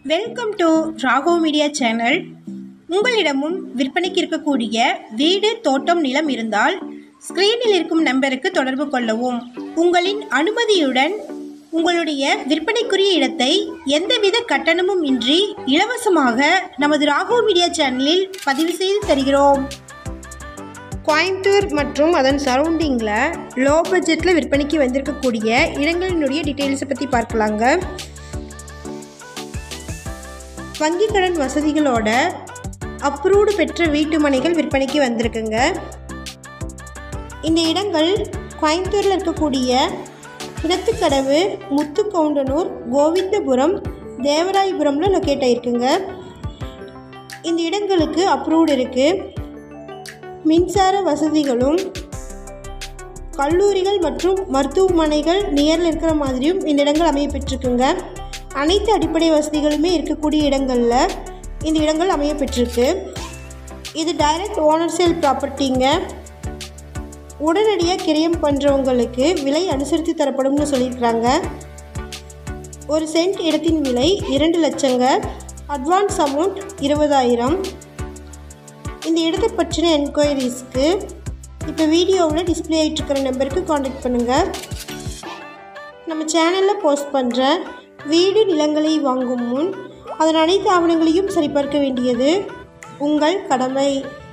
welcome to Rago media channel உங்களிடமும் விற்பனைக்கு இருக்கக்கூடிய வீடு தோட்டம் நிலம் இருந்தால் ஸ்க்ரீனில் இருக்கும் நம்பருக்கு தொடர்பு கொள்ளவும் உங்களின் அனுமதியுடன் உங்களுடைய விற்பனைக்குரிய இடத்தை எந்தவித கட்டணமும் இன்றி இலவசமாக நமது ராகோ மீடியா சேனலில் பதிவு செய்து தருகிறோம் கோயம்புத்தூர் மற்றும் அதன் சரௌண்டிங்கில் லோ பட்ஜெட்டில் விற்பனைக்கு வந்திருக்கக்கூடிய இடங்களினுடைய டீட்டெயில்ஸை பற்றி பார்க்கலாங்க வங்கி கடன் வசதிகளோட அப்ரூவ்டு பெற்ற வீட்டு மனைகள் விற்பனைக்கு வந்திருக்குங்க இந்த இடங்கள் கோயம்புத்தூரில் இருக்கக்கூடிய கிணத்துக்கடவு முத்துக்கவுண்டனூர் கோவிந்தபுரம் தேவராயபுரமில் லொக்கேட் ஆகிருக்குங்க இந்த இடங்களுக்கு அப்ரூவ்டு இருக்குது மின்சார வசதிகளும் கல்லூரிகள் மற்றும் மருத்துவமனைகள் நியரில் இருக்கிற மாதிரியும் இந்த இடங்கள் அமைய பெற்றிருக்குங்க அனைத்து அடிப்படை வசதிகளுமே இருக்கக்கூடிய இடங்களில் இந்த இடங்கள் அமைய பெற்றிருக்கு இது டைரக்ட் ஓனர் சேல் ப்ராப்பர்ட்டிங்க உடனடியாக கிரயம் பண்ணுறவங்களுக்கு விலை அனுசரித்து தரப்படும்னு சொல்லியிருக்கிறாங்க ஒரு சென்ட் இடத்தின் விலை இரண்டு லட்சங்க அட்வான்ஸ் அமௌண்ட் இருபதாயிரம் இந்த இடத்தை பற்றின என்கொயரிஸ்க்கு இப்போ வீடியோவில் டிஸ்பிளே ஆகிட்டு இருக்கிற நம்பருக்கு காண்டாக்ட் பண்ணுங்கள் நம்ம சேனலில் போஸ்ட் பண்ணுற வீடு நிலங்களை வாங்கும் முன் அதன் அனைத்து ஆவணங்களையும் சரிபார்க்க வேண்டியது உங்கள் கடமை